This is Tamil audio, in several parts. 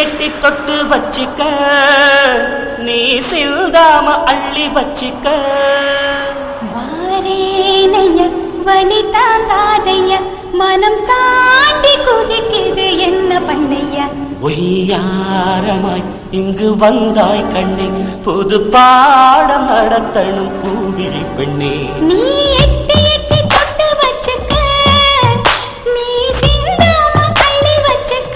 எட்டி தொட்டு வச்சுக்க நீ சிந்தாம அள்ளி வச்சுக்க வாரேனைய வலி தாங்காதைய மனம் தாண்டி குதிக்குது என்ன பண்ணைய ஒய்யாரமாய் இங்கு வந்தாய் கண்ணே புது பாடம் நடத்தணும் பூவிழி பெண்ணே நீ எட்டி எட்டி தொட்டு வச்சுக்க நீ சிந்தாம அள்ளி வச்சுக்க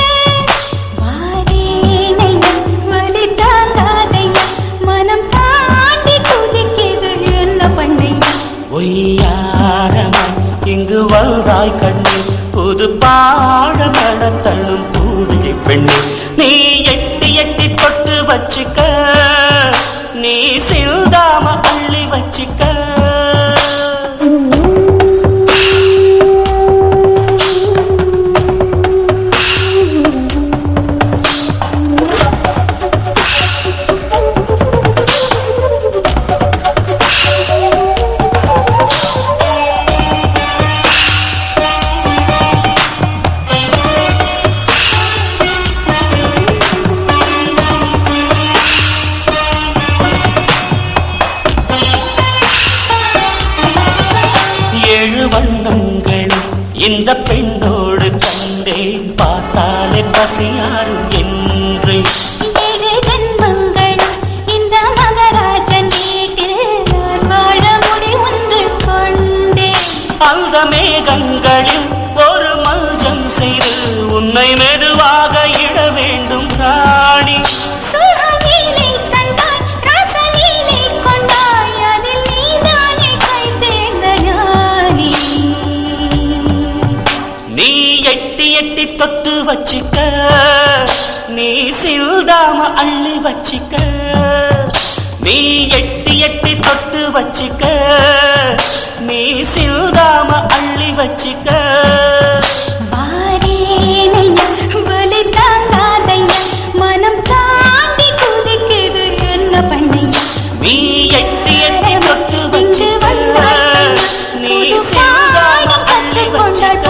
வாரேனைய வலி தாங்காதைய மனம் தாண்டி குதிக்குது என்ன பண்ணைய ஒய்யாரமாய் இங்கு வந்தாய் கண்ணே புது பாடம் நடத்தணும் பூவிழி பெண்ணே நீ எட்டி எட்டி தொட்டு வச்சுக்க நீ சிந்தாம அள்ளி வச்சுக்க ஏழு வண்ணங்கள் இந்த பெண்ணோடு கண்டேன் பார்த்தாலே பசியாரும் என்று ஏழு ஜென்மங்கள் இந்த மகராஜன் வீட்டில் நான் வாழ முடி ஒன்று கொண்டேன் அந்த மேகங்களில் ஒரு மஞ்சம் செய்து உன்னை மெதுவாக இட வேண்டும் ராணி சுகலீலை தந்தாய் ரசலீலை கொண்டாய் அதில் நீதானே கை தேர்ந்த ஞானி நீ எட்டி எட்டி தொட்டு வச்சுக்க நீ சிந்தாம அள்ளி வச்சுக்க நீ எட்டி எட்டி தொட்டு வச்சுக்க நீ சிந்தாம அள்ளி வச்சுக்க வாரேனையா வலி தாங்காதையா மனம் தாண்டி குதிக்குது என்ன பண்ணையா நீ எட்டி எட்டி தொட்டு இங்கு வச்சுக்க வந்தாய் நீ புது சிந்தாம பாடம் அள்ளி கற்றுக் கொண்டாள்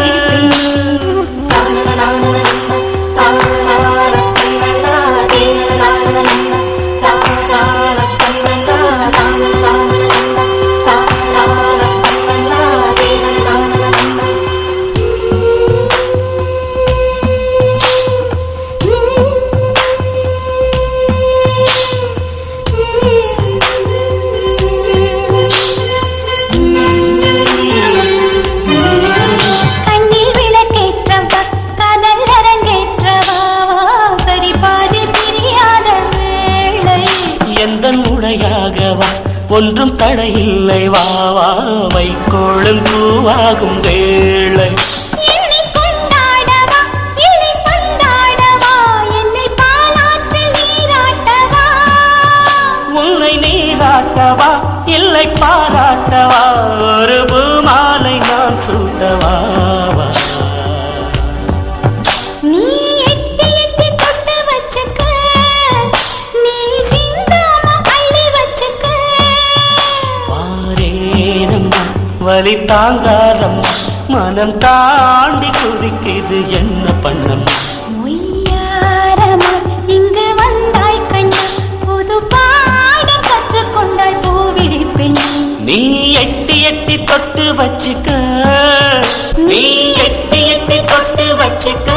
கண்ணில் விளக்கேற்றவா காதல் அரங்கேற்றவா சரி பாதி பிரியாத வேளை எந்த உடையாகவா ஒன்றும் தடையில்லை வா வா வைக்கோளும் பூவாகும் வேளை என்னை கொண்டாடவா இல்லை பந்தாடவா என்னை பாலாற்றில் நீராட்டவா உன்னை நீராட்டவா இல்லை பாராட்டவா ஒரு பூமாலை நான் சூட்டவா வா. நீ எட்டி எட்டி தொட்டு வச்சுக்க நீ சிந்தாம அள்ளி வச்சுக்க வாரேனம்மா வலி தாங்காதம்மா மனம் தாண்டி குதிக்குது என்ன பண்ணம்மா மொய்யாரமா இங்கு வந்தாய் கண்ணா புது பாடம் கற்றுக்கொண்டாள் பூவிழி பெண்ணே நீ எட்டி எட்டி தொட்டு வச்சுக்க நீ எட்டி எட்டி தொட்டு வச்சுக்க